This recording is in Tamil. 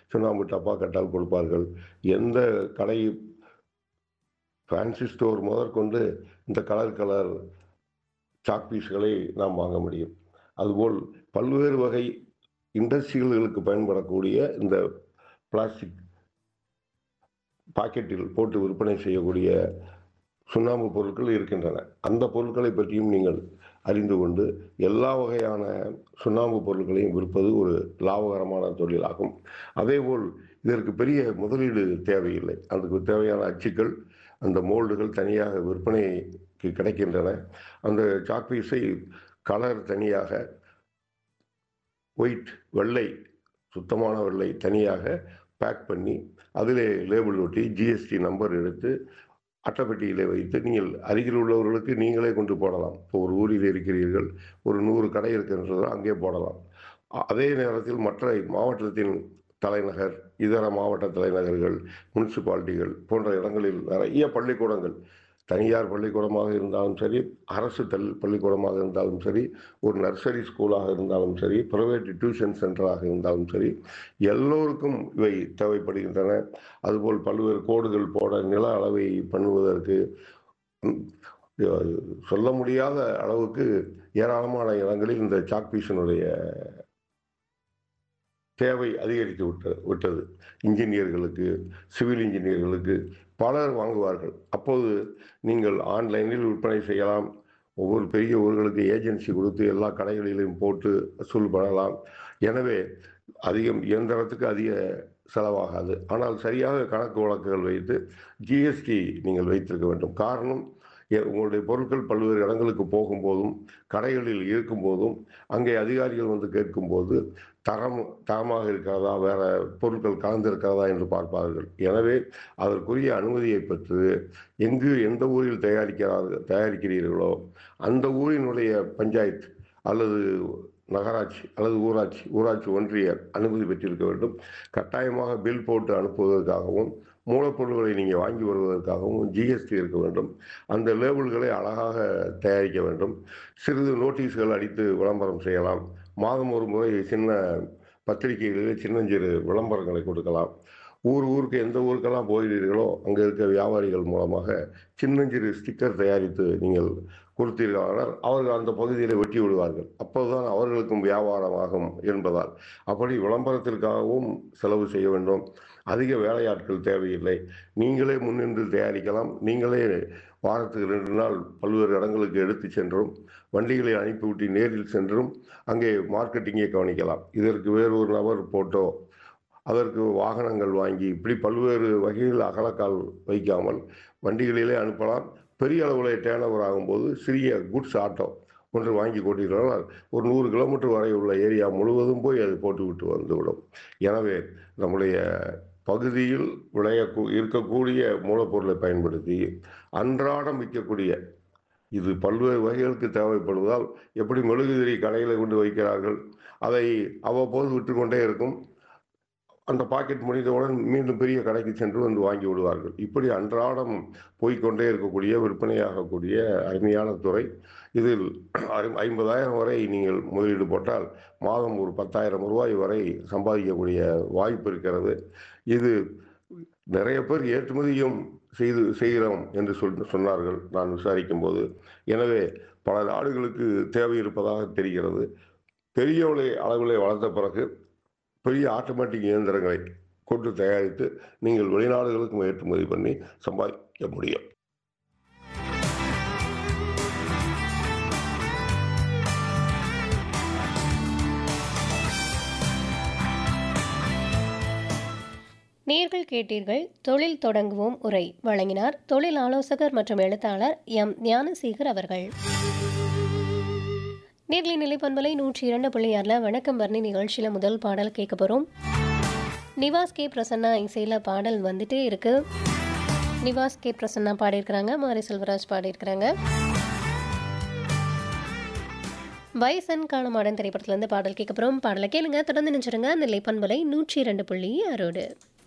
சுண்ணாம்பு டப்பா கட்டால் கொடுப்பார்கள் எந்த கடை ஃபேன்சி ஸ்டோர் முதற்கொண்டு இந்த கலர் கலர் சாக் பீஸ்களை நாம் வாங்க முடியும் அதுபோல் பல்வேறு வகை இண்டஸ்ட்ரியல்களுக்கு பயன்படக்கூடிய இந்த பிளாஸ்டிக் பாக்கெட்டில் போட்டு விற்பனை செய்யக்கூடிய சுண்ணாம்பு பொருட்கள் இருக்கின்றன அந்த பொருட்களை பற்றியும் நீங்கள் அறிந்து கொண்டு எல்லா வகையான சுண்ணாம்பு பொருட்களையும் விற்பது ஒரு லாபகரமான தொழிலாகும் அதேபோல் இதற்கு பெரிய முதலீடு தேவையில்லை அதுக்கு தேவையான அச்சுக்கள் அந்த மோல்டுகள் தனியாக விற்பனைக்கு கிடைக்கின்றன அந்த சாக்பீஸை கலர் தனியாக ஒயிட் வெள்ளை சுத்தமான வெள்ளை தனியாக பேக் பண்ணி அதிலே லேபிள் ஒட்டி ஜிஎஸ்டி நம்பர் எடுத்து அட்டைப்பெட்டியிலே வைத்து நீங்கள் அருகில் உள்ளவர்களுக்கு நீங்களே கொண்டு போடலாம் இப்போ ஒரு ஊரில் இருக்கிறீர்கள் ஒரு நூறு கடை இருக்கின்றது அங்கே போடலாம் அ- அதே நேரத்தில் மற்ற மாவட்டத்தின் தலைநகர் இதர மாவட்ட தலைநகர்கள் முனிசிபாலிட்டிகள் போன்ற இடங்களில் நிறைய பள்ளிக்கூடங்கள் தனியார் பள்ளிக்கூடமாக இருந்தாலும் சரி அரசு தல் பள்ளிக்கூடமாக இருந்தாலும் சரி ஒரு நர்சரி ஸ்கூலாக இருந்தாலும் சரி பிரைவேட் டியூஷன் சென்டராக இருந்தாலும் சரி எல்லோருக்கும் இவை தேவைப்படுகின்றன அதுபோல் பல்வேறு கோடுகள் போட நில அளவை பண்ணுவதற்கு ம், அஹ், சொல்ல முடியாத அளவுக்கு ஏராளமான இடங்களில் இந்த சாக்பீஸினுடைய தேவை அதிகரித்து விட்ட விட்டது இன்ஜினியர்களுக்கு சிவில் இன்ஜினியர்களுக்கு பலர் வாங்குவார்கள் அப்போது நீங்கள் ஆன்லைனில் விற்பனை செய்யலாம் ஒவ்வொரு பெரிய ஊர்களுக்கு ஏஜென்சி கொடுத்து எல்லா கடைகளிலும் போட்டு வசூல் பண்ணலாம் எனவே அதிகம் இயந்திரத்துக்கு அதிக செலவாகாது ஆனால் சரியாக கணக்கு வழக்குகள் வைத்து ஜிஎஸ்டி நீங்கள் வைத்திருக்க வேண்டும் காரணம் எ- உங்களுடைய பொருட்கள் பல்வேறு இடங்களுக்கு போகும்போதும் கடைகளில் இருக்கும்போதும் அங்கே அதிகாரிகள் வந்து கேட்கும்போது தரம் தரமாக இருக்கிறதா வேற பொருட்கள் கலந்திருக்கிறதா என்று பார்ப்பார்கள் எனவே அதற்குரிய அனுமதியை பெற்று எங்கு எந்த ஊரில் தயாரிக்கிறார்கள் தயாரிக்கிறீர்களோ அந்த ஊரினுடைய பஞ்சாயத்து அல்லது நகராட்சி அல்லது ஊராட்சி ஊராட்சி ஒன்றிய அனுமதி பெற்றிருக்க வேண்டும் கட்டாயமாக பில் போட்டு அனுப்புவதற்காகவும் மூலப்பொருட்களை நீங்கள் வாங்கி வருவதற்காகவும் ஜிஎஸ்டி இருக்க வேண்டும் அந்த லேபிள்களை அழகாக தயாரிக்க வேண்டும் சிறிது நோட்டீஸ்கள் அடித்து விளம்பரம் செய்யலாம் மாதம் ஒரு முறை சின்ன பத்திரிகைகளிலே சின்னஞ்சிறு விளம்பரங்களை கொடுக்கலாம் ஊர் ஊருக்கு எந்த ஊருக்கெல்லாம் போகிறீர்களோ அங்கே இருக்க வியாபாரிகள் மூலமாக சின்னஞ்சிறு ஸ்டிக்கர் தயாரித்து நீங்கள் கொடுத்தீர்களானால் அவர்கள் அந்த பகுதியில் வெட்டி விடுவார்கள் அப்போதுதான் அவர்களுக்கும் வியாபாரமாகும் என்பதால் அப்படி விளம்பரத்திற்காகவும் செலவு செய்ய வேண்டும் அதிக வேலையாட்கள் தேவையில்லை நீங்களே முன்னின்று தயாரிக்கலாம் நீங்களே வாரத்துக்கு ரெண்டு நாள் பல்வேறு இடங்களுக்கு எடுத்து சென்றும் வண்டிகளை அனுப்பிவிட்டு நேரில் சென்றும் அங்கே மார்க்கெட்டிங்கை கவனிக்கலாம் இதற்கு வேறு ஒரு நபர் போட்டோ அதற்கு வாகனங்கள் வாங்கி இப்படி பல்வேறு வகையில் அகலக்கால் வைக்காமல் வண்டிகளிலே அனுப்பலாம் பெரிய அளவில் டேர்ன் ஓவர் ஆகும்போது சிறிய குட்ஸ் ஆட்டோ ஒன்று வாங்கி கொண்டீர்களால் ஒரு நூறு கிலோமீட்டர் வரை உள்ள ஏரியா முழுவதும் போய் அது போட்டுவிட்டு வந்துவிடும் எனவே நம்முடைய பகுதியில் விளைய இருக்கக்கூடிய மூலப்பொருளை பயன்படுத்தி அன்றாடம் விற்கக்கூடிய இது பல்வேறு வகைகளுக்கு தேவைப்படுவதால் எப்படி மெழுகுதிரி கடையில் கொண்டு வைக்கிறார்கள் அதை அவ்வப்போது விற்றுக்கொண்டே இருக்கும் அந்த பாக்கெட் முடிந்தவுடன் மீண்டும் பெரிய கடைக்கு சென்று வந்து வாங்கி விடுவார்கள் இப்படி அன்றாடம் போய்க்கொண்டே இருக்கக்கூடிய விற்பனையாகக்கூடிய அருமையான துறை இதில் ஐ- ஐம்பதாயிரம் வரை நீங்கள் முதலீடு போட்டால் மாதம் ஒரு பத்தாயிரம் ரூபாய் வரை சம்பாதிக்கக்கூடிய வாய்ப்பு இருக்கிறது இது நிறைய பேர் ஏற்றுமதியும் செய்து செய்கிறோம் என்று சொல் சொன்னார்கள் நான் விசாரிக்கும் போது எனவே பல நாடுகளுக்கு தேவை இருப்பதாக தெரிகிறது பெரிய அளவில் அளவிலே வளர்ந்த பிறகு பெரிய ஆட்டோமேட்டிக் இயந்திரங்களை கொண்டு தயாரித்து நீங்கள் வெளிநாடுகளுக்கும் ஏற்றுமதி பண்ணி சம்பாதிக்க முடியும் நேர்கள் கேட்டீர்கள் தொழில் தொடங்குவோம் உரை வழங்கினார் தொழில் ஆலோசகர் மற்றும் எழுத்தாளர் எம் ஞானசேகர் அவர்கள் நேர்லி நிலைப்பண்பலை நூற்றி இரண்டு புள்ளி ஆறில் வணக்கம் வர்ணி நிகழ்ச்சியில் முதல் பாடல் கேட்க போகிறோம் நிவாஸ் கே பிரசன்னா இசையில் பாடல் வந்துட்டே இருக்கு நிவாஸ் கே பிரசன்னா பாடியிருக்கிறாங்க மாரி செல்வராஜ் பாடியிருக்கிறாங்க வயசன் காலமாடன் திரைப்படத்துலேருந்து பாடல் கேட்க போகிறோம் பாடலை கேளுங்க தொடர்ந்து நினைச்சிருங்க நிலைப்பண்பலை நூற்றி இரண்டு புள்ளி ஆறோடு